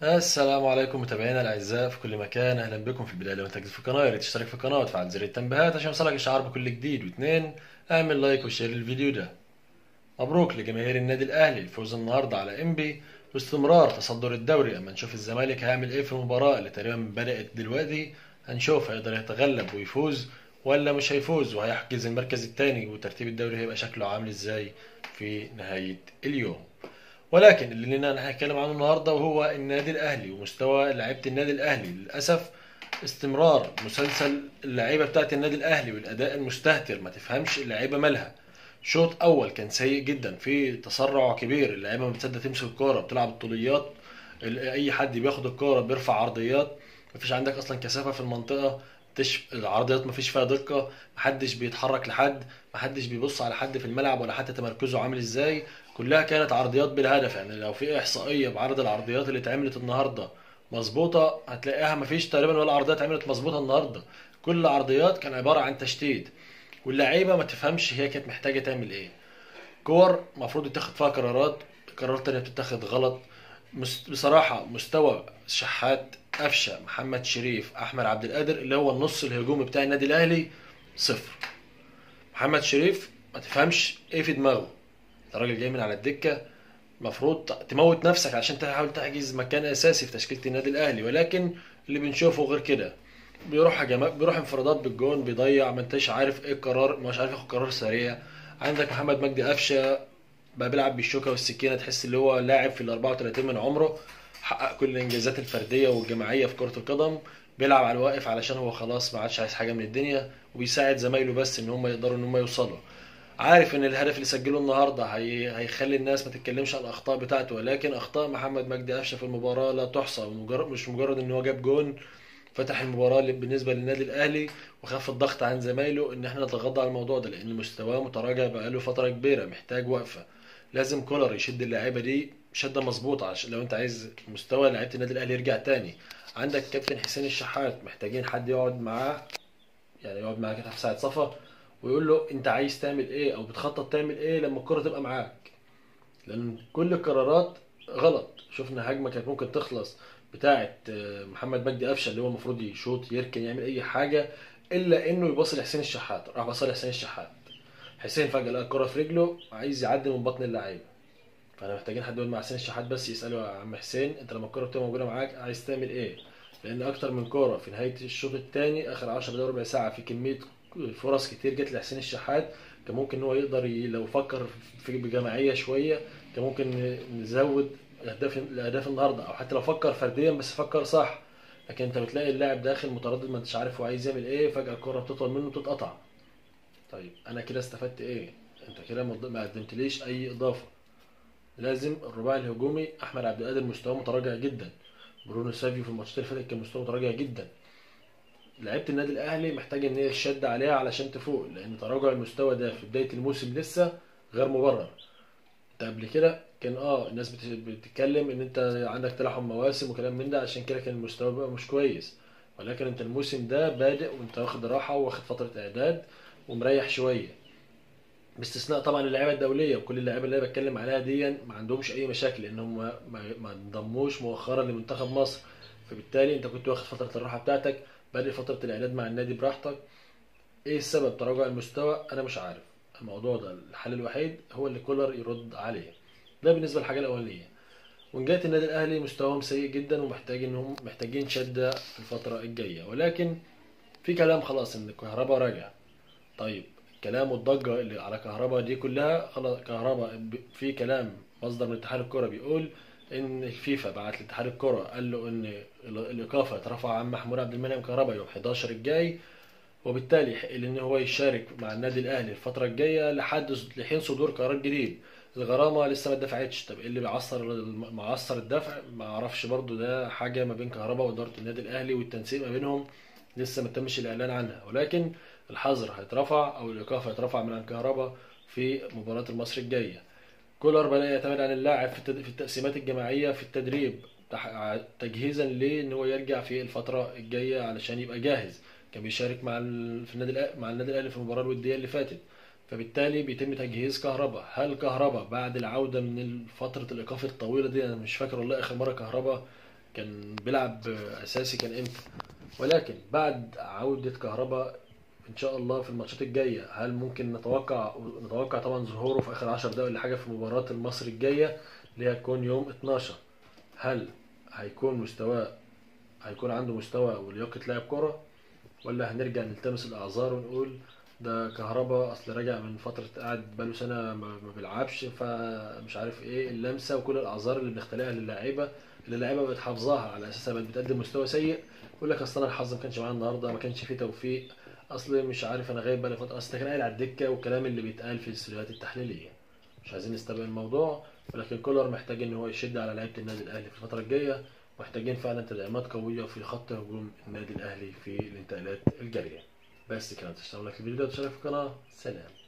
السلام عليكم متابعينا الاعزاء في كل مكان اهلا بكم في البدايه لو انت جديد في القناه يا ريت تشترك في القناه وتفعل زر التنبيهات عشان يوصلك اشعار بكل جديد واثنين اعمل لايك وشير للفيديو ده مبروك لجماهير النادي الاهلي الفوز النهارده على انبي واستمرار تصدر الدوري اما نشوف الزمالك هيعمل ايه في المباراه اللي تقريبا بدات دلوقتي هنشوف هيقدر يتغلب ويفوز ولا مش هيفوز وهيحجز المركز الثاني وترتيب الدوري هيبقى شكله عامل ازاي في نهايه اليوم ولكن اللي لنا هنتكلم عنه النهارده وهو النادي الاهلي ومستوى لعيبه النادي الاهلي للاسف استمرار مسلسل اللعيبه بتاعت النادي الاهلي والاداء المستهتر ما تفهمش اللعيبه مالها شوط اول كان سيء جدا في تسرع كبير اللعيبه ما بتصدق تمسك الكوره بتلعب الطوليات ال- اي حد بياخد الكوره بيرفع عرضيات مفيش عندك اصلا كثافه في المنطقه تش... العرضيات مفيش فيها دقه محدش بيتحرك لحد محدش بيبص على حد في الملعب ولا حتى تمركزه عامل ازاي كلها كانت عرضيات بالهدف يعني لو في احصائيه بعرض العرضيات اللي اتعملت النهارده مظبوطه هتلاقيها مفيش تقريبا ولا عرضيات اتعملت مظبوطه النهارده كل العرضيات كان عباره عن تشتيت واللعيبه ما تفهمش هي كانت محتاجه تعمل ايه كور المفروض يتاخد فيها قرارات قرارات تانية بتتاخد غلط مس- بصراحة مستوى شحات قفشة محمد شريف أحمد عبد القادر اللي هو النص الهجومي بتاع النادي الأهلي صفر محمد شريف ما تفهمش ايه في دماغه انت راجل جاي من على الدكة المفروض تموت نفسك عشان تحاول تحجز مكان أساسي في تشكيلة النادي الأهلي ولكن اللي بنشوفه غير كده بيروح هجمات بيروح انفرادات بالجون بيضيع ما انتش عارف ايه القرار مش عارف ياخد قرار سريع عندك محمد مجدي قفشه بقى بيلعب بالشوكه والسكينه تحس اللي هو لاعب في ال 34 من عمره حقق كل الانجازات الفرديه والجماعيه في كره القدم بيلعب على الواقف علشان هو خلاص ما عادش عايز حاجه من الدنيا وبيساعد زمايله بس ان هم يقدروا ان هم يوصلوا عارف ان الهدف اللي سجله النهارده هي... هيخلي الناس ما تتكلمش عن الاخطاء بتاعته ولكن اخطاء محمد مجدي قفشه في المباراه لا تحصى ومجرد مش مجرد ان هو جاب جون فتح المباراة اللي بالنسبة للنادي الأهلي وخف الضغط عن زمايله إن إحنا نتغاضى عن الموضوع ده لأن مستواه متراجع بقاله فترة كبيرة محتاج وقفة لازم كولر يشد اللعيبة دي شدة مظبوطة عشان لو أنت عايز مستوى لعيبة النادي الأهلي يرجع تاني عندك كابتن حسين الشحات محتاجين حد يقعد معاه يعني يقعد معاه كده في ساعة صفا ويقول له أنت عايز تعمل إيه أو بتخطط تعمل إيه لما الكرة تبقى معاك لان كل القرارات غلط شفنا هجمه كانت ممكن تخلص بتاعه آه، محمد مجدي قفشه اللي هو المفروض يشوط يركن يعمل اي حاجه الا انه يبص لحسين الشحات راح بص لحسين الشحات حسين فجاه لقى الكره في رجله عايز يعدي من بطن اللعيبه فاحنا محتاجين حد يقعد مع حسين الشحات بس يساله يا عم حسين انت لما الكره بتبقى موجوده معاك عايز تعمل ايه لان اكتر من كوره في نهايه الشوط الثاني اخر 10 دقايق ربع ساعه في كميه فرص كتير جت لحسين الشحات كان ممكن ان هو يقدر ي... لو فكر في بجماعيه شويه كان ممكن نزود الاهداف الاهداف النهارده او حتى لو فكر فرديا بس فكر صح لكن انت بتلاقي اللاعب داخل متردد ما انتش عارف هو عايز يعمل ايه فجاه الكره بتطول منه وتتقطع طيب انا كده استفدت ايه انت كده ما ما قدمتليش اي اضافه لازم الرباعي الهجومي احمد عبد القادر مستواه متراجع جدا برونو سافيو في الماتشات اللي فاتت كان مستواه متراجع جدا لعيبه النادي الاهلي محتاج ان هي تشد عليها علشان تفوق لان تراجع المستوى ده في بدايه الموسم لسه غير مبرر انت قبل كده كان اه الناس بت- بتتكلم ان انت عندك تلاحم مواسم وكلام من ده عشان كده كان المستوى بقى مش كويس ولكن انت الموسم ده بادئ وانت واخد راحه واخد فتره اعداد ومريح شويه باستثناء طبعا اللعيبه الدوليه وكل اللعيبه اللي انا بتكلم عليها دي ما عندهمش اي مشاكل لان هم ما ما انضموش مؤخرا لمنتخب مصر فبالتالي انت كنت واخد فتره الراحه بتاعتك بادئ فتره الاعداد مع النادي براحتك ايه السبب تراجع المستوى انا مش عارف الموضوع ده الحل الوحيد هو اللي كولر يرد عليه ده بالنسبه للحاجه الاولانيه وان جهه النادي الاهلي مستواهم سيء جدا ومحتاج انهم محتاجين شده في الفتره الجايه ولكن في كلام خلاص ان الكهرباء راجع طيب كلام والضجه اللي على كهرباء دي كلها خلاص كهرباء ب- في كلام مصدر من اتحاد الكره بيقول ان الفيفا بعت لاتحاد الكره قال له ان ال- الايقاف هيترفع عن محمود عبد المنعم كهرباء يوم 11 الجاي وبالتالي يحق له ان هو يشارك مع النادي الاهلي الفتره الجايه لحد لحين صدور قرار جديد الغرامه لسه ما اتدفعتش طب ايه اللي بيعصر معصر الدفع ما اعرفش برضو ده حاجه ما بين كهرباء واداره النادي الاهلي والتنسيق ما بينهم لسه ما تمش الاعلان عنها ولكن الحظر هيترفع او الايقاف هيترفع من عن كهرباء في مباراه المصري الجايه كولر بدأ يعتمد على اللاعب في التد- في التقسيمات الجماعية في التدريب تح- تجهيزا ليه ان هو يرجع في الفترة الجاية علشان يبقى جاهز كان بيشارك مع ال... في النادي الأ- مع النادي الاهلي في المباراة الودية اللي فاتت فبالتالي بيتم تجهيز كهرباء هل كهرباء بعد العودة من فترة الإيقاف الطويلة دي أنا مش فاكر والله آخر مرة كهرباء كان بيلعب اساسي كان امتى ولكن بعد عودة كهربا ان شاء الله في الماتشات الجايه هل ممكن نتوقع نتوقع طبعا ظهوره في اخر 10 دقائق ولا حاجه في مباراه المصري الجايه اللي هتكون يوم 12 هل هيكون مستواه هيكون عنده مستوى ولياقه لاعب كره ولا هنرجع نلتمس الاعذار ونقول ده كهربا اصل راجع من فتره قاعد بقاله سنه ما ما بيلعبش فمش عارف ايه اللمسه وكل الاعذار اللي بنخترعها للاعيبه اللي اللعيبه بقت حافظاها على اساسها بقت بتقدم مستوى سيء يقول لك اصل انا الحظ ما كانش معايا النهارده ما كانش فيه توفيق اصل مش عارف انا غايب بقالي فتره اصل ده كان قاعد على الدكه والكلام اللي بيتقال في الاستوديوهات التحليليه مش عايزين نستبق الموضوع ولكن كولر محتاج ان هو يشد على لعيبه النادي الاهلي في الفتره الجايه محتاجين فعلا تدعيمات قويه في خط هجوم النادي الاهلي في الانتقالات الجاريه بس كده تشتغل لك الفيديو ده وتشترك في القناه سلام